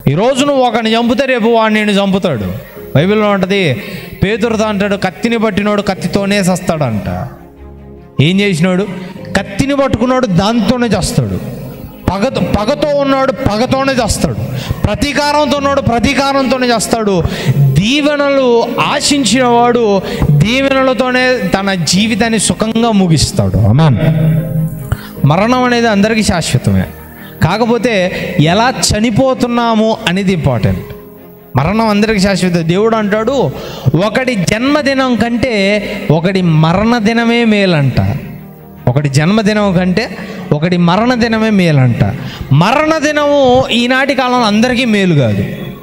ఈరోజు నువ్వు ఒకరిని చంపితే రేపు వాడు నేను చంపుతాడు బైబిల్లో ఉంటుంది పేతురుతో అంటాడు కత్తిని పట్టినోడు కత్తితోనే సస్తాడంట ఏం చేసినాడు కత్తిని పట్టుకున్నాడు దాంతోనే చేస్తాడు పగతో పగతో ఉన్నాడు పగతోనే చేస్తాడు ప్రతీకారంతో ఉన్నాడు ప్రతీకారంతోనే చేస్తాడు దీవెనలు ఆశించిన వాడు దీవెనలతోనే తన జీవితాన్ని సుఖంగా ముగిస్తాడు అమాన్ మరణం అనేది అందరికీ శాశ్వతమే కాకపోతే ఎలా చనిపోతున్నాము అనేది ఇంపార్టెంట్ మరణం అందరికీ శాశ్వత దేవుడు అంటాడు ఒకటి జన్మదినం కంటే ఒకటి మరణదినమే మేలంట ఒకటి జన్మదినం కంటే ఒకటి మరణదినమే మేలంట మరణదినము ఈనాటి కాలంలో అందరికీ మేలు కాదు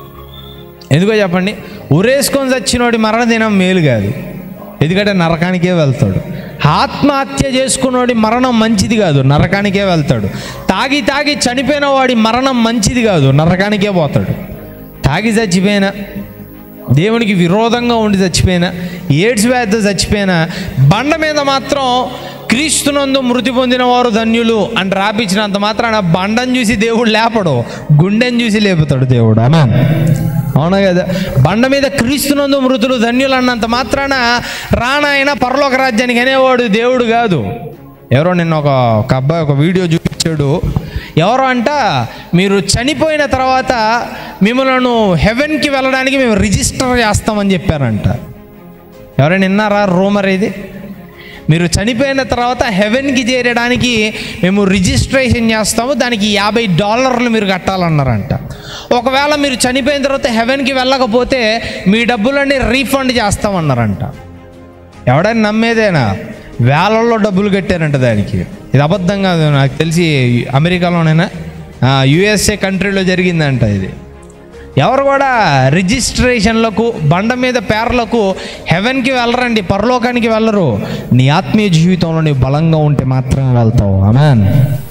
ఎందుకో చెప్పండి ఉరేసుకొని చచ్చినోడి మరణదినం మేలు కాదు ఎందుకంటే నరకానికే వెళ్తాడు ఆత్మహత్య చేసుకున్నోడి మరణం మంచిది కాదు నరకానికే వెళ్తాడు తాగి తాగి చనిపోయిన వాడి మరణం మంచిది కాదు నరకానికే పోతాడు తాగి చచ్చిపోయినా దేవునికి విరోధంగా ఉండి చచ్చిపోయినా ఎయిడ్స్ వ్యాధితో చచ్చిపోయినా బండ మీద మాత్రం క్రీస్తునందు మృతి పొందిన వారు ధన్యులు అని రాపించినంత మాత్రాన బండను చూసి దేవుడు లేపడు గుండెని చూసి లేపుతాడు దేవుడు అనా అవునా కదా బండ మీద క్రీస్తునందు మృతులు ధన్యులు అన్నంత మాత్రాన రానాయన పరలోక రాజ్యానికి అనేవాడు దేవుడు కాదు ఎవరో నిన్న ఒక ఒక అబ్బాయి ఒక వీడియో చూపించాడు ఎవరో అంట మీరు చనిపోయిన తర్వాత మిమ్మల్ని హెవెన్కి వెళ్ళడానికి మేము రిజిస్టర్ చేస్తామని చెప్పారంట ఎవరైనా విన్నారా రూమర్ ఇది మీరు చనిపోయిన తర్వాత హెవెన్కి చేరడానికి మేము రిజిస్ట్రేషన్ చేస్తాము దానికి యాభై డాలర్లు మీరు కట్టాలన్నారంట ఒకవేళ మీరు చనిపోయిన తర్వాత హెవెన్కి వెళ్ళకపోతే మీ డబ్బులన్నీ రీఫండ్ చేస్తామన్నారంట ఎవడైనా నమ్మేదేనా వేలల్లో డబ్బులు కట్టారంట దానికి ఇది అబద్ధం కాదు నాకు తెలిసి అమెరికాలోనైనా యుఎస్ఏ కంట్రీలో జరిగిందంట ఇది ఎవరు కూడా రిజిస్ట్రేషన్లకు బండ మీద పేర్లకు హెవెన్కి వెళ్ళరండి పరలోకానికి వెళ్ళరు నీ ఆత్మీయ జీవితంలో నీ బలంగా ఉంటే మాత్రమే వెళ్తావు అమెన్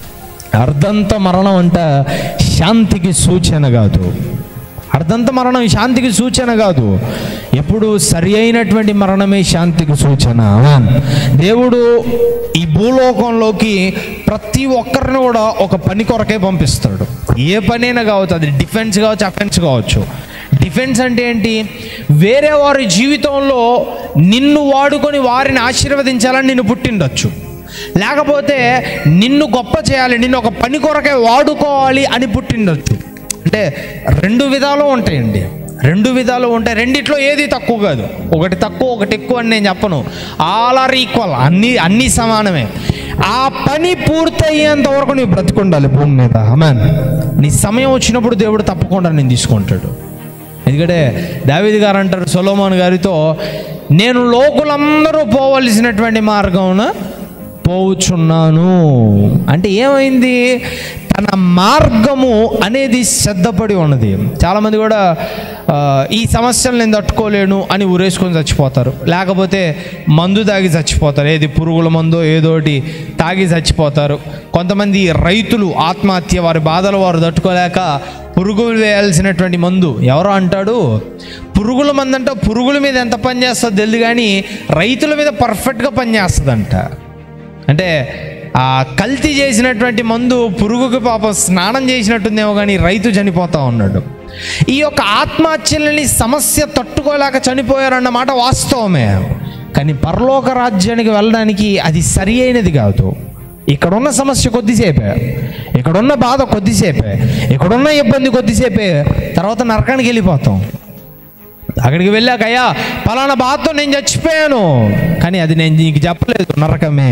అర్ధంత మరణం అంట శాంతికి సూచన కాదు అర్ధంత మరణం శాంతికి సూచన కాదు ఎప్పుడు సరి అయినటువంటి మరణమే శాంతికి సూచన ఆమేన్. దేవుడు ఈ భూలోకంలోకి ప్రతి ఒక్కరిని కూడా ఒక పని కొరకే పంపిస్తాడు ఏ పనైనా కావచ్చు అది డిఫెన్స్ కావచ్చు అఫెన్స్ కావచ్చు డిఫెన్స్ అంటే ఏంటి వేరే వారి జీవితంలో నిన్ను వాడుకొని వారిని ఆశీర్వదించాలని నిన్ను పుట్టిండొచ్చు లేకపోతే నిన్ను గొప్ప చేయాలి నిన్ను ఒక పని కొరకే వాడుకోవాలి అని పుట్టిండొచ్చు అంటే రెండు విధాలు ఉంటాయండి రెండు విధాలు ఉంటాయి రెండిట్లో ఏది తక్కువ కాదు ఒకటి తక్కువ ఒకటి ఎక్కువ అని నేను చెప్పను ఆల్ ఆర్ ఈక్వల్ అన్ని అన్నీ సమానమే ఆ పని పూర్తయ్యేంత వరకు నీవు బ్రతికుండాలి భూమి మీద అమెన్ నీ సమయం వచ్చినప్పుడు దేవుడు తప్పకుండా నేను తీసుకుంటాడు ఎందుకంటే దావీద్ గారు అంటారు సొలోమోన్ గారితో నేను లోకులందరూ పోవలసినటువంటి మార్గమున పోవుచున్నాను అంటే ఏమైంది తన మార్గము అనేది సిద్ధపడి ఉన్నది చాలామంది కూడా ఆ, ఈ సమస్యలు నేను తట్టుకోలేను అని ఊరేసుకొని చచ్చిపోతారు లేకపోతే మందు తాగి చచ్చిపోతారు ఏది పురుగుల మందో ఏదోటి తాగి చచ్చిపోతారు కొంతమంది రైతులు ఆత్మహత్య వారి బాధలు వారు తట్టుకోలేక పురుగులు వేయాల్సినటువంటి మందు ఎవరో అంటాడు పురుగుల మందు అంటే పురుగుల మీద ఎంత పని చేస్తుందో తెలియదు కానీ రైతుల మీద పర్ఫెక్ట్గా పనిచేస్తుందంట అంటే ఆ కల్తీ చేసినటువంటి మందు పురుగుకి పాపం స్నానం చేసినట్టుందేమో కానీ రైతు చనిపోతా ఉన్నాడు ఈ యొక్క ఆత్మహత్యలని సమస్య తట్టుకోలేక చనిపోయారన్నమాట వాస్తవమే కానీ పరలోక రాజ్యానికి వెళ్ళడానికి అది సరి అయినది కాదు ఇక్కడున్న సమస్య కొద్దిసేపే ఇక్కడున్న బాధ కొద్దిసేపే ఇక్కడున్న ఇబ్బంది కొద్దిసేపే తర్వాత నరకానికి వెళ్ళిపోతాం అక్కడికి వెళ్ళాక అయ్యా పలానా బాధతో నేను చచ్చిపోయాను కానీ అది నేను నీకు చెప్పలేదు నరకమే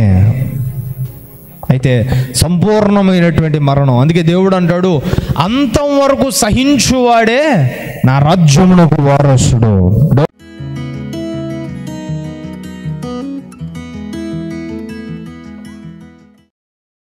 అయితే సంపూర్ణమైనటువంటి మరణం అందుకే దేవుడు అంటాడు అంతం వరకు సహించువాడే నా రాజ్యమునకు వారసుడు